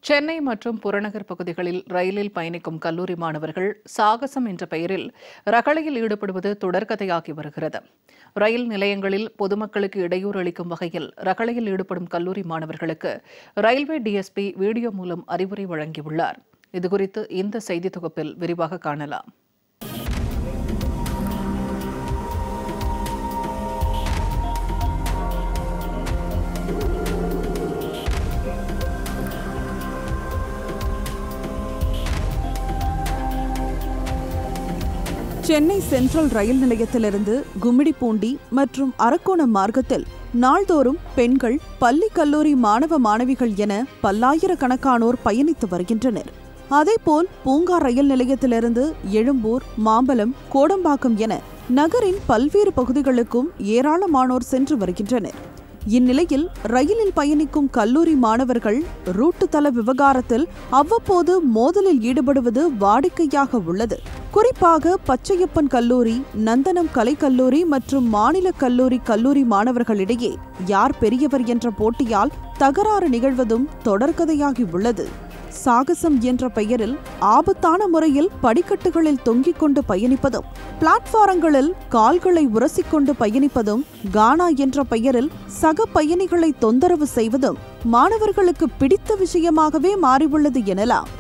சென்னை மற்றும் புறநகர் பகுதிகளில் ரயிலில் பயணிக்கும் கல்லூரி மாணவர்கள் சாகசம் என்ற பெயரில் ரகளையில் ஈடுபடுவது தொடர்கதையாகி வருகிறது ரயில் நிலையங்களில் பொதுமக்களுக்கு இடையூறு அளிக்கும் வகையில் ரகளையில் ஈடுபடும் கல்லூரி மாணவர்களுக்கு ரயில்வே டிஎஸ்பி வீடியோ மூலம் அறிவுரை வழங்கியுள்ளார் இதுகுறித்து இந்த செய்தி தொகுப்பில் விரிவாக காணலாம் சென்னை சென்ட்ரல் ரயில் நிலையத்திலிருந்து கும்மிடிப்பூண்டி மற்றும் அரக்கோணம் மார்க்கத்தில் நாள்தோறும் பெண்கள் பள்ளி கல்லூரி மாணவ மாணவிகள் என பல்லாயிரக்கணக்கானோர் பயணித்து வருகின்றனர் அதேபோல் பூங்கா ரயில் நிலையத்திலிருந்து எழும்பூர் மாம்பலம் கோடம்பாக்கம் என நகரின் பல்வேறு பகுதிகளுக்கும் ஏராளமானோர் சென்று வருகின்றனர் இந்நிலையில் ரயிலில் பயணிக்கும் கல்லூரி மாணவர்கள் ரூட்டு தள விவகாரத்தில் அவ்வப்போது மோதலில் ஈடுபடுவது வாடிக்கையாக உள்ளது குறிப்பாக பச்சையப்பன் கல்லூரி நந்தனம் கலைக்கல்லூரி மற்றும் மாநில கல்லூரி கல்லூரி மாணவர்களிடையே யார் பெரியவர் என்ற போட்டியால் தகராறு நிகழ்வதும் தொடர்கதையாகி உள்ளது சாகசம் என்ற பெயரில் ஆபத்தான முறையில் படிக்கட்டுகளில் தொங்கிக் கொண்டு பயணிப்பதும் பிளாட்பாரங்களில் கால்களை உரசிக்கொண்டு பயணிப்பதும் கானா என்ற பெயரில் சக பயணிகளை தொந்தரவு செய்வதும் மாணவர்களுக்கு பிடித்த விஷயமாகவே மாறியுள்ளது எனலாம்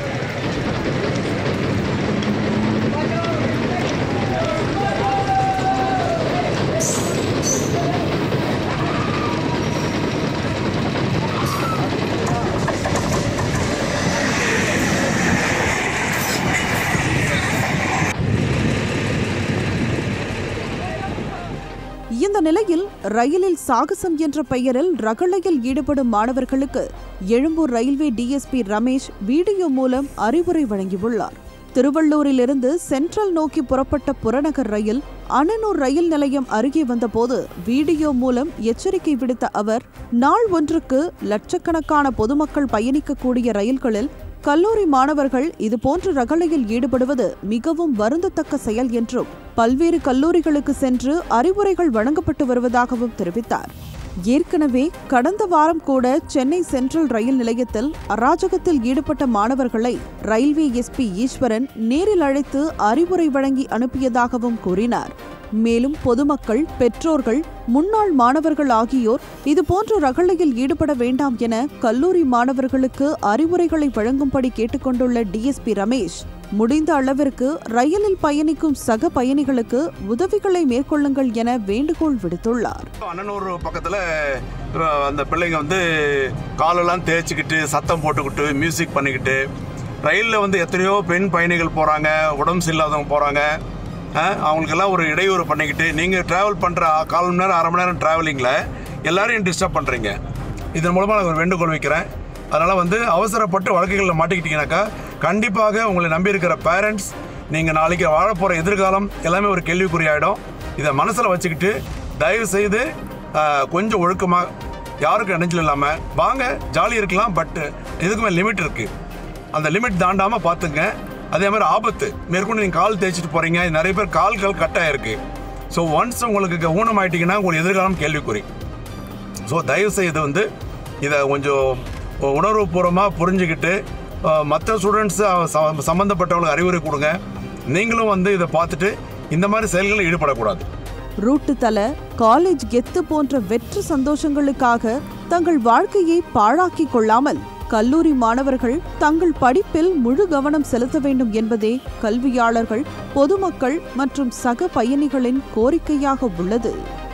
இந்த நிலையில் ரயிலில் சாகசம் என்ற பெயரில் ரகளையில் ஈடுபடும் மாணவர்களுக்கு Egmore railway DSP Ramesh video மூலம் அறிவுரை வழங்கியுள்ளார் திருவள்ளூரிலிருந்து சென்ட்ரல் நோக்கி புறப்பட்ட புறநகர் ரயில் அனனூர் ரயில் நிலையம் அருகே வந்தபோது வீடியோ மூலம் எச்சரிக்கை விடுத்த அவர் நாள் ஒன்றுக்கு லட்சக்கணக்கான பொதுமக்கள் பயணிக்கக்கூடிய ரயில்களில் கல்லூரி மாணவர்கள் இதுபோன்ற ரகளையில் ஈடுபடுவது மிகவும் வருந்தத்தக்க செயல் என்றும் பல்வேறு கல்லூரிகளுக்கு சென்று அறிவுரைகள் வழங்கப்பட்டு வருவதாகவும் தெரிவித்தார் ஏற்கனவே கடந்த வாரம் கூட சென்னை சென்ட்ரல் ரயில் நிலையத்தில் அராஜகத்தில் ஈடுபட்ட மாணவர்களை ரயில்வே எஸ்பி ஈஸ்வரன் நேரில் அழைத்து அறிவுரை வழங்கி அனுப்பியதாகவும் கூறினார் மேலும் பொதுமக்கள் பெற்றோர்கள் முன்னாள் மாணவர்கள் ஆகியோர் இதுபோன்ற ரகளையில் ஈடுபட வேண்டாம் என கல்லூரி மாணவர்களுக்கு அறிவுரைகளை வழங்கும்படி கேட்டுக்கொண்டுள்ள டிஎஸ்பி ரமேஷ் முடிந்த அளவிற்கு ரயிலில் பயணிக்கும் சக பயணிகளுக்கு உதவிகளை மேற்கொள்ளுங்கள் என வேண்டுகோள் விடுத்துள்ளார் அண்ணனூர் பக்கத்தில் அந்த பிள்ளைங்க வந்து காலெல்லாம் தேய்ச்சிக்கிட்டு சத்தம் போட்டுக்கிட்டு மியூசிக் பண்ணிக்கிட்டு ரயிலில் வந்து எத்தனையோ பெண் பயணிகள் போகிறாங்க உடம்பு சரியில்லாதவங்க போகிறாங்க அவங்களுக்கெல்லாம் ஒரு இடையூறு பண்ணிக்கிட்டு நீங்கள் ட்ராவல் பண்ணுற கால் மணி நேரம் அரை மணி நேரம் ட்ராவலிங்கில் எல்லாரையும் டிஸ்டர்ப் பண்ணுறீங்க இதன் மூலமாக நான் ஒரு வேண்டுகோள் வைக்கிறேன் அதனால் வந்து அவசரப்பட்டு வழக்குகளில் மாட்டிக்கிட்டீங்கன்னாக்கா கண்டிப்பாக உங்களை நம்பி இருக்கிற பேரண்ட்ஸ் நீங்கள் நாளைக்கு வாழப்போகிற எதிர்காலம் எல்லாமே ஒரு கேள்விக்குறியாயிடும் இதை மனசில் வச்சுக்கிட்டு தயவு செய்து ஆஹ், கொஞ்சம் ஒழுக்கமாக யாருக்கும் இடைஞ்சல் இல்லாமல் வாங்க ஜாலி இருக்கலாம் பட் இதுக்குமே லிமிட் இருக்குது அந்த லிமிட் தாண்டாமல் பார்த்துங்க அதே மாதிரி ஆபத்து மேற்கொண்டு நீங்கள் கால் தேய்ச்சிட்டு போகிறீங்க நிறைய பேர் கால்கள் கட்டாயிருக்கு ஸோ ஒன்ஸ் உங்களுக்கு ஊனம் ஆயிட்டீங்கன்னா உங்களுக்கு எதிர்காலம் கேள்விக்குறி ஸோ தயவு செய்து வந்து இதை கொஞ்சம் உணர்வுபூர்வமாக புரிஞ்சுக்கிட்டு மற்ற ஸ்டூடெண்ட்ஸ் சம்மந்தப்பட்டவங்களுக்கு அறிவுரை கொடுங்க நீங்களும் வந்து இதை பார்த்துட்டு இந்த மாதிரி செயல்களில் ஈடுபடக்கூடாது ரூட்டு தல காலேஜ் கெத்து போன்ற வெற்று சந்தோஷங்களுக்காக தங்கள் வாழ்க்கையை பாழாக்கிக் கொள்ளாமல் கல்லூரி மாணவர்கள் தங்கள் படிப்பில் முழு கவனம் செலுத்த வேண்டும் என்பதே கல்வியாளர்கள் பொதுமக்கள் மற்றும் சக பயணிகளின் கோரிக்கையாக உள்ளது